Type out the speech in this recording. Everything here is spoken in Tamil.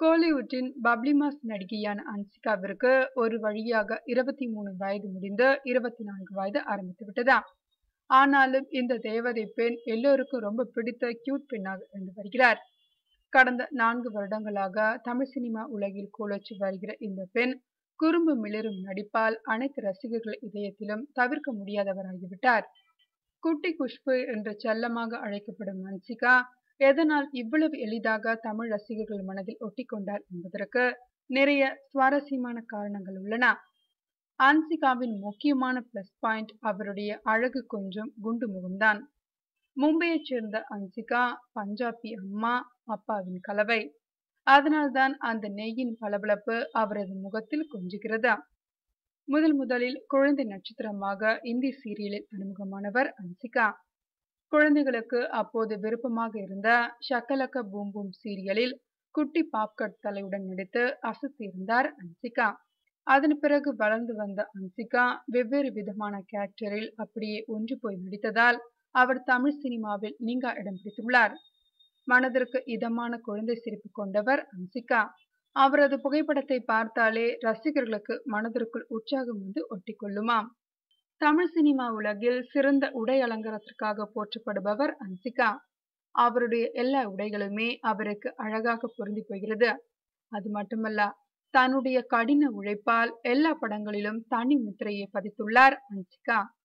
கோலிவுட்டின் பப்ளி மாஸ் நடிகையான அன்சிகாவிற்கு ஒரு வழியாக இருபத்தி மூணு வயது முடிந்து இருபத்தி நான்கு வயது ஆரம்பித்து விட்டதா ஆனாலும் இந்த தேவதை பெண் எல்லோருக்கும் ரொம்ப பிடித்த கியூட் பெண்ணாக இருந்து வருகிறார் கடந்த நான்கு வருடங்களாக தமிழ் சினிமா உலகில் கோலோச்சி வருகிற இந்த பெண் குறும்பு மிளிரும் நடிப்பால் அனைத்து ரசிகர்கள் இதயத்திலும் தவிர்க்க முடியாதவராகிவிட்டார் குட்டி குஷ்பு என்று செல்லமாக அழைக்கப்படும் அன்சிகா எதனால் இவ்வளவு எளிதாக தமிழ் ரசிகர்கள் மனதில் ஒட்டிக்கொண்டார் என்பதற்கு நிறைய சுவாரஸ்யமான காரணங்கள் உள்ளன அன்சிகாவின் முக்கியமான பிளஸ் பாயிண்ட் அவருடைய அழகு கொஞ்சம் குண்டு முகம்தான் மும்பையைச் சேர்ந்த அன்சிகா பஞ்சாபி அம்மா அப்பாவின் கலவை அதனால்தான் அந்த நெய்யின் பளபளப்பு அவரது முகத்தில் கொஞ்சுகிறது முதல் முதலில் குழந்தை நட்சத்திரமாக இந்தி சீரியலில் அறிமுகமானவர் அன்சிகா குழந்தைகளுக்கு அப்போது விருப்பமாக இருந்த ஷக்கலக்க பூம் பூம் சீரியலில் குட்டி பாப்கட் தலையுடன் நடித்து அசத்தியிருந்தார் அன்சிகா அதன் பிறகு வளர்ந்து வந்த அன்சிகா வெவ்வேறு விதமான கேரக்டரில் அப்படியே ஒன்று போய் நடித்ததால் அவர் தமிழ் சினிமாவில் நீங்கா இடம் பிடித்துள்ளார் மனதிற்கு இதமான குழந்தை சிரிப்பு கொண்டவர் அன்சிகா அவரது புகைப்படத்தை பார்த்தாலே ரசிகர்களுக்கு மனதிற்குள் உற்சாகம் வந்து ஒட்டி கொள்ளுமாம் தமிழ் சினிமா உலகில் சிறந்த உடை அலங்காரத்திற்காக போற்றப்படுபவர் அன்சிகா அவருடைய எல்லா உடைகளுமே அவருக்கு அழகாக பொருந்தி போகிறது அது மட்டுமல்ல தன்னுடைய கடின உழைப்பால் எல்லா படங்களிலும் தனி முத்திரையை பதித்துள்ளார் அன்சிகா